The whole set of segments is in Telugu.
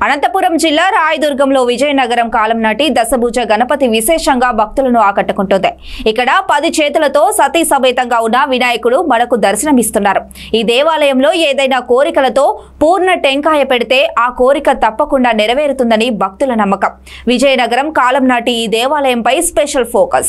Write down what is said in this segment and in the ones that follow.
అనంతపురం జిల్లా రాయదుర్గంలో విజయనగరం కాలం నాటి దశభుజ గణపతి విశేషంగా భక్తులను ఆకట్టుకుంటుంది ఇక్కడ పది చేతులతో సతీ సమేతంగా ఉన్న వినాయకుడు మనకు దర్శనమిస్తున్నారు ఈ దేవాలయంలో ఏదైనా కోరికలతో పూర్ణ టెంకాయ పెడితే ఆ కోరిక తప్పకుండా నెరవేరుతుందని భక్తుల నమ్మకం విజయనగరం కాలం నాటి ఈ దేవాలయంపై స్పెషల్ ఫోకస్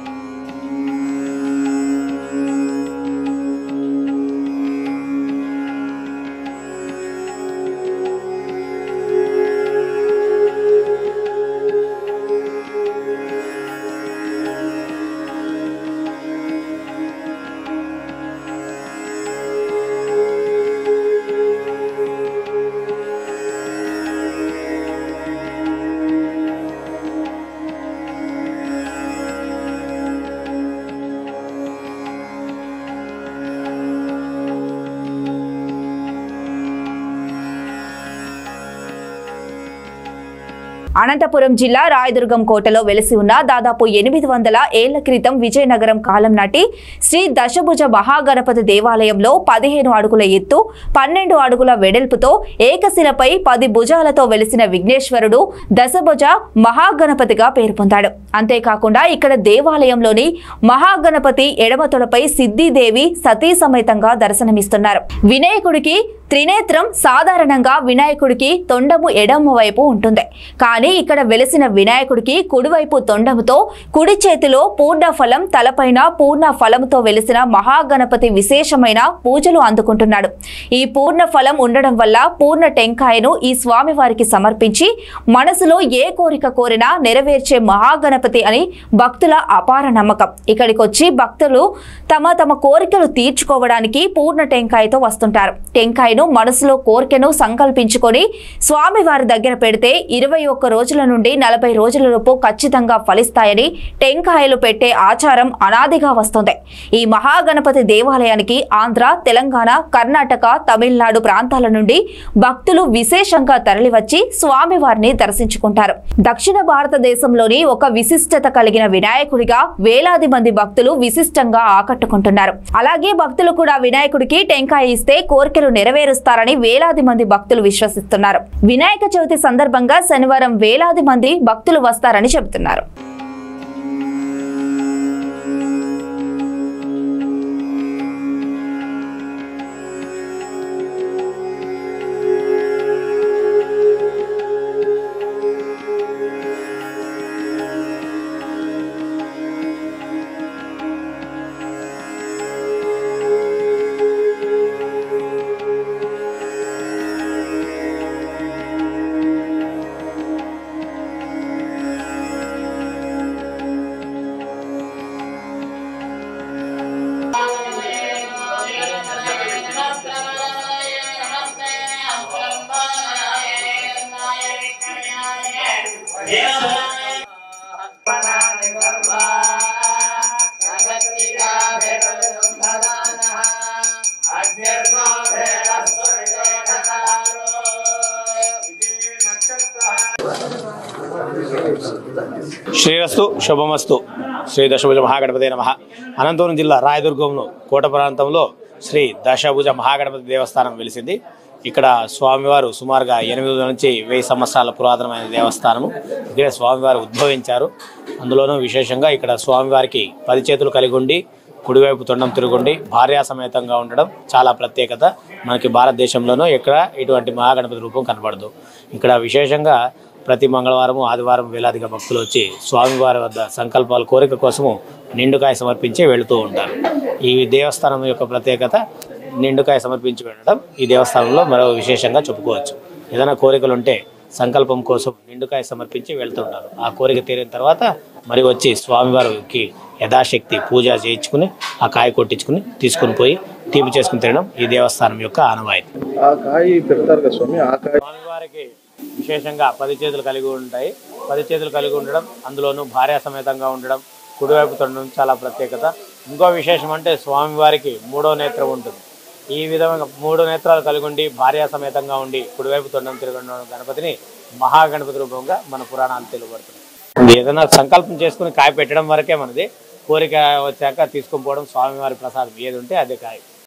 అనంతపురం జిల్లా రాయదుర్గం కోటలో వెలిసి ఉన్న దాదాపు ఎనిమిది వందల ఏళ్ల క్రితం విజయనగరం కాలం నాటి శ్రీ దశభుజ మహాగణపతి దేవాలయంలో పదిహేను అడుగుల ఎత్తు పన్నెండు అడుగుల వెడల్పుతో ఏకశిలపై పది భుజాలతో వెలిసిన విఘ్నేశ్వరుడు దశభుజ మహాగణపతిగా పేరు పొందాడు అంతేకాకుండా ఇక్కడ దేవాలయంలోని మహాగణపతి ఎడమ తొడపై సిద్ధిదేవి సతీ సమేతంగా దర్శనమిస్తున్నారు వినాయకుడికి త్రినేత్రం సాధారణంగా వినాయకుడికి తొండము ఎడమ వైపు ఉంటుంది కానీ ఇక్కడ వెలిసిన వినాయకుడికి కుడివైపు తొండముతో కుడి చేతిలో పూర్ణ ఫలం తలపైన పూర్ణ ఫలంతో వెలిసిన మహాగణపతి విశేషమైన పూజలు అందుకుంటున్నాడు ఈ పూర్ణ ఫలం ఉండడం వల్ల పూర్ణ టెంకాయను ఈ స్వామివారికి సమర్పించి మనసులో ఏ కోరిక కోరినా నెరవేర్చే మహాగణపతి అని భక్తుల అపార నమ్మకం ఇక్కడికి వచ్చి భక్తులు తమ తమ కోరికలు తీర్చుకోవడానికి పూర్ణ టెంకాయతో వస్తుంటారు టెంకాయను మనసులో కోరికను సంకల్పించుకొని స్వామివారి దగ్గర పెడితే ఇరవై ఒక్క రోజుల నుండి నలభై రోజులలోపు ఖచ్చితంగా ఫలిస్తాయని టెంకాయలు పెట్టే ఆచారం అనాదిగా వస్తుంది ఈ మహాగణపతి దేవాలయానికి ఆంధ్ర తెలంగాణ కర్ణాటక తమిళనాడు ప్రాంతాల నుండి భక్తులు విశేషంగా తరలివచ్చి స్వామివారిని దర్శించుకుంటారు దక్షిణ భారతదేశంలోని ఒక విశిష్టత కలిగిన వినాయకుడిగా వేలాది మంది భక్తులు విశిష్టంగా ఆకట్టుకుంటున్నారు అలాగే భక్తులు కూడా వినాయకుడికి టెంకాయ ఇస్తే కోరికలు నెరవేరుస్తారని వేలాది మంది భక్తులు విశ్వసిస్తున్నారు వినాయక చవితి సందర్భంగా శనివారం వేలాది మంది భక్తులు వస్తారని చెబుతున్నారు శ్రేయస్సు శుభమస్తు శ్రీ దశభుజ మహాగణపతి నమ అనంతపురం జిల్లా రాయదుర్గంలో కోట ప్రాంతంలో శ్రీ దశభుజ మహాగణపతి దేవస్థానం వెలిసింది ఇక్కడ స్వామివారు సుమారుగా ఎనిమిది వందల నుంచి వెయ్యి సంవత్సరాల పురాతనమైన దేవస్థానము ఇక్కడ స్వామివారు ఉద్భవించారు అందులోనూ విశేషంగా ఇక్కడ స్వామివారికి పది చేతులు కలిగి ఉండి కుడివైపు తొండం తిరుగుండి భార్యా సమేతంగా ఉండడం చాలా ప్రత్యేకత మనకి భారతదేశంలోనూ ఎక్కడ ఇటువంటి మహాగణపతి రూపం కనపడదు ఇక్కడ విశేషంగా ప్రతి మంగళవారము ఆదివారం వేలాదిగా భక్తులు వచ్చి స్వామివారి వద్ద సంకల్పాల కోరిక కోసము నిండుకాయ సమర్పించి వెళుతూ ఉంటారు ఈ దేవస్థానం యొక్క ప్రత్యేకత నిండుకాయ సమర్పించి వెళ్ళడం ఈ దేవస్థానంలో మరో విశేషంగా చెప్పుకోవచ్చు ఏదైనా కోరికలు ఉంటే సంకల్పం కోసం నిండుకాయ సమర్పించి వెళ్తుంటారు ఆ కోరిక తీరిన తర్వాత మరి వచ్చి స్వామివారికి యథాశక్తి పూజ చేయించుకుని ఆ కాయ కొట్టించుకుని తీసుకుని పోయి తీపి చేసుకుని తినడం ఈ దేవస్థానం యొక్క ఆనవాయితీ ఆ కాయ పెడతారు కదా స్వామి ఆ కాయ స్వామివారికి విశేషంగా పది చేతులు కలిగి ఉంటాయి పది చేతులు కలిగి ఉండడం అందులోనూ భార్య సమేతంగా ఉండడం కుడివైపు తొండడం చాలా ప్రత్యేకత ఇంకో విశేషం అంటే స్వామివారికి మూడో నేత్రం ఉంటుంది ఈ విధంగా మూడు నేత్రాలు కలిగి ఉండి భార్య సమేతంగా ఉండి కుడివైపు తొండం తిరగడం గణపతిని మహాగణపతి రూపంగా మన పురాణాలు తెలుపబడుతుంది ఏదైనా సంకల్పం చేసుకుని కాయ పెట్టడం వరకే మనది కోరిక వచ్చాక తీసుకొని పోవడం స్వామివారి ప్రసాదం ఏది ఉంటే అదే కాయ